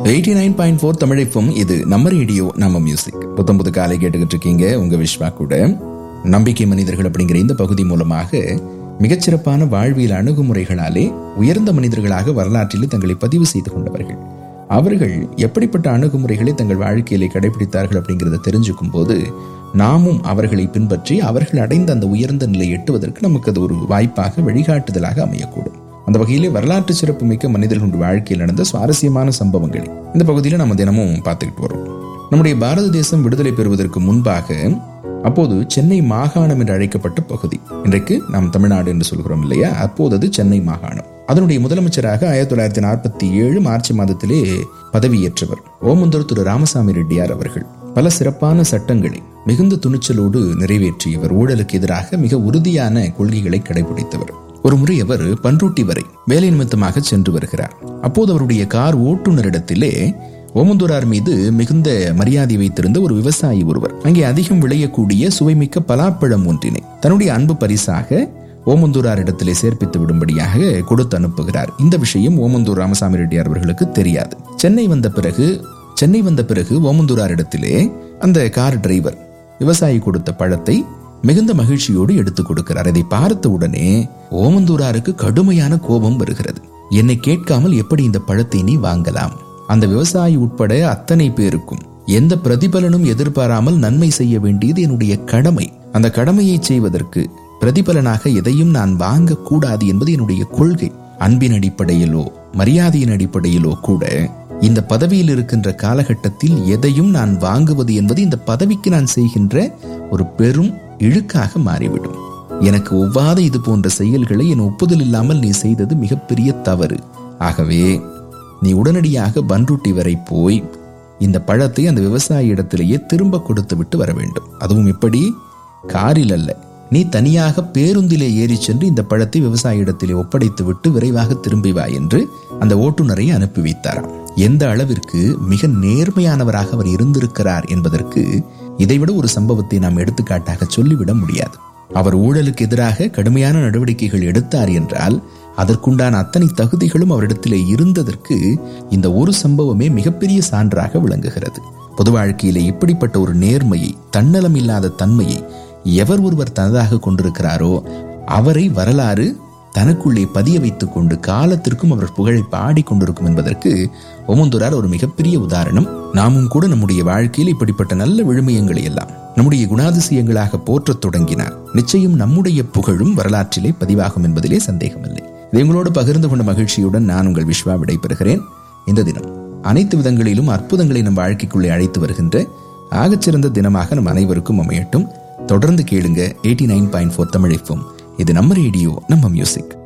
eighty nine point four தமிழைப்பும் இது நம்ம ரேடியோ நம்ம மியூசிக் புத்தம் புது காலை கேட்டுக்கிட்டு இருக்கீங்க உங்க விஸ்வா கூட நம்பிக்கை மனிதர்கள் அப்படிங்கிற இந்த பகுதி மூலமாக மிகச்சிறப்பான வாழ்வியல் அணுகுமுறைகளாலே உயர்ந்த மனிதர்களாக வரலாற்றில் தங்களை பதிவு செய்து கொண்டவர்கள் அவர்கள் எப்படிப்பட்ட அணுகுமுறைகளை தங்கள் வாழ்க்கையிலே கடைபிடித்தார்கள் அப்படிங்கிறத தெரிஞ்சுக்கும் போது நாமும் அவர்களை பின்பற்றி அவர்கள் அடைந்த அந்த உயர்ந்த நிலை எட்டுவதற்கு நமக்கு அது ஒரு வாய்ப்பாக வழிகாட்டுதலாக அமையக்கூடும் அந்த வகையிலே வரலாற்று சிறப்புமிக்க மனிதர்களுடைய வாழ்க்கையில் நடந்த சுவாரஸ்யமான சம்பவங்களை இந்த பகுதியில் நம்ம தினமும் பார்த்துக்கிட்டு வரோம் நம்முடைய பாரத தேசம் விடுதலை பெறுவதற்கு முன்பாக அப்போது சென்னை மாகாணம் என்று அழைக்கப்பட்ட பகுதி இன்றைக்கு நாம் தமிழ்நாடு என்று சொல்கிறோம் இல்லையா அப்போது அது சென்னை மாகாணம் அதனுடைய முதலமைச்சராக ஆயிரத்தி தொள்ளாயிரத்தி நாற்பத்தி ஏழு மார்ச் மாதத்திலே பதவியேற்றவர் ஓமந்தூர் திரு ராமசாமி ரெட்டியார் அவர்கள் பல சிறப்பான சட்டங்களை மிகுந்த துணிச்சலோடு நிறைவேற்றியவர் ஊழலுக்கு எதிராக மிக உறுதியான கொள்கைகளை கடைபிடித்தவர் ஒரு முறை அவர் பன்ருட்டி வரை வேலை நிமித்தமாக சென்று வருகிறார் அப்போது அவருடைய கார் ஓட்டுநரிடத்திலே ஓமந்தூரார் மீது மிகுந்த மரியாதை வைத்திருந்த ஒரு விவசாயி ஒருவர் அங்கே அதிகம் விளையக்கூடிய சுவைமிக்க பலாப்பழம் ஒன்றினை தன்னுடைய அன்பு பரிசாக ஓமந்தூரார் இடத்திலே சேர்ப்பித்து விடும்படியாக கொடுத்து அனுப்புகிறார் இந்த விஷயம் ஓமந்தூர் ராமசாமி ரெட்டியார் அவர்களுக்கு தெரியாது சென்னை வந்த பிறகு சென்னை வந்த பிறகு ஓமந்தூரார் இடத்திலே அந்த கார் டிரைவர் விவசாயி கொடுத்த பழத்தை மிகுந்த மகிழ்ச்சியோடு எடுத்துக் கொடுக்கிறார் இதை பார்த்த உடனே ஓமந்தூராருக்கு கடுமையான கோபம் வருகிறது என்னை கேட்காமல் எப்படி இந்த பழத்தை நீ வாங்கலாம் அந்த விவசாயி உட்பட அத்தனை பேருக்கும் எந்த பிரதிபலனும் எதிர்பாராமல் நன்மை செய்ய வேண்டியது என்னுடைய கடமை அந்த கடமையை செய்வதற்கு பிரதிபலனாக எதையும் நான் வாங்க கூடாது என்பது என்னுடைய கொள்கை அன்பின் அடிப்படையிலோ மரியாதையின் அடிப்படையிலோ கூட இந்த பதவியில் இருக்கின்ற காலகட்டத்தில் எதையும் நான் வாங்குவது என்பது இந்த பதவிக்கு நான் செய்கின்ற ஒரு பெரும் இழுக்காக மாறிவிடும் எனக்கு ஒவ்வாத இது போன்ற செயல்களை என் ஒப்புதல் இல்லாமல் நீ செய்தது மிகப்பெரிய தவறு ஆகவே நீ உடனடியாக பன்ருட்டி வரை போய் இந்த பழத்தை அந்த விவசாயி இடத்திலேயே திரும்ப கொடுத்து விட்டு வர வேண்டும் அதுவும் எப்படி காரில் அல்ல நீ தனியாக பேருந்திலே ஏறி சென்று இந்த பழத்தை விவசாய இடத்திலே ஒப்படைத்து விட்டு விரைவாக திரும்பி வா என்று அந்த ஓட்டுநரை அனுப்பி வைத்தாராம் எந்த அளவிற்கு மிக நேர்மையானவராக அவர் இருந்திருக்கிறார் என்பதற்கு இதைவிட ஒரு சம்பவத்தை நாம் எடுத்துக்காட்டாக சொல்லிவிட முடியாது அவர் ஊழலுக்கு எதிராக கடுமையான நடவடிக்கைகள் எடுத்தார் என்றால் அதற்குண்டான அத்தனை தகுதிகளும் அவரிடத்திலே இருந்ததற்கு இந்த ஒரு சம்பவமே மிகப்பெரிய சான்றாக விளங்குகிறது பொது வாழ்க்கையிலே இப்படிப்பட்ட ஒரு நேர்மையை தன்னலம் இல்லாத தன்மையை எவர் ஒருவர் தனதாக கொண்டிருக்கிறாரோ அவரை வரலாறு தனக்குள்ளே பதிய வைத்துக் கொண்டு காலத்திற்கும் அவர் புகழை பாடி கொண்டிருக்கும் என்பதற்கு ஒமந்துரார் ஒரு மிகப்பெரிய உதாரணம் நாமும் கூட நம்முடைய வாழ்க்கையில் இப்படிப்பட்ட நல்ல விழுமியங்களை எல்லாம் நம்முடைய குணாதிசயங்களாக போற்றத் தொடங்கினார் நிச்சயம் நம்முடைய புகழும் வரலாற்றிலே பதிவாகும் என்பதிலே சந்தேகமில்லை இதை உங்களோடு பகிர்ந்து கொண்ட மகிழ்ச்சியுடன் நான் உங்கள் விஸ்வா விடைபெறுகிறேன் இந்த தினம் அனைத்து விதங்களிலும் அற்புதங்களை நம் வாழ்க்கைக்குள்ளே அழைத்து வருகின்ற ஆகச்சிறந்த தினமாக நம் அனைவருக்கும் அமையட்டும் தொடர்ந்து கேளுங்க எயிட்டி நைன் பாயிண்ட் ஃபோர் தமிழைப்பும் இது நம்ம ரேடியோ நம்ம மியூசிக்